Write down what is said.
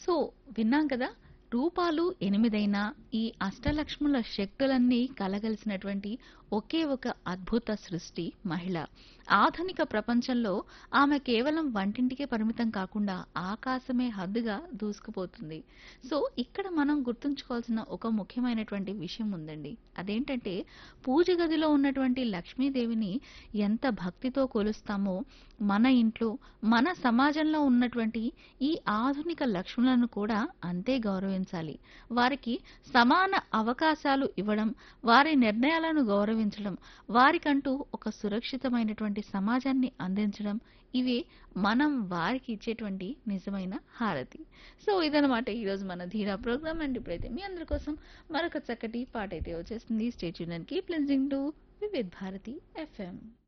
so విన్నాం కదా రూపాలు ఎనిమిదైనా ఈ అష్టలక్ష్ముల శక్తులన్నీ కలగలిసినటువంటి ఒకే ఒక అద్భుత సృష్టి మహిళ ఆధునిక ప్రపంచంలో ఆమె కేవలం వంటింటికే పరిమితం కాకుండా ఆకాశమే హద్దుగా దూసుకుపోతుంది సో ఇక్కడ మనం గుర్తుంచుకోవాల్సిన ఒక ముఖ్యమైనటువంటి విషయం ఉందండి అదేంటంటే పూజ గదిలో ఉన్నటువంటి లక్ష్మీదేవిని ఎంత భక్తితో కొలుస్తామో మన ఇంట్లో మన సమాజంలో ఉన్నటువంటి ఈ ఆధునిక లక్ష్ములను కూడా అంతే గౌరవించాలి వారికి సమాన అవకాశాలు ఇవ్వడం వారి నిర్ణయాలను గౌరవించడం వారికంటూ ఒక సురక్షితమైనటువంటి సమాజాన్ని అందించడం ఇవే మనం వారికి ఇచ్చేటువంటి నిజమైన హారతి సో ఇదనమాట ఈరోజు మన ధీరా ప్రోగ్రామ్ అండ్ ఇప్పుడైతే మీ అందరి కోసం మరొక చక్కటి పాట అయితే వచ్చేస్తుంది stay tuned and keep listening to Vividh Bharati FM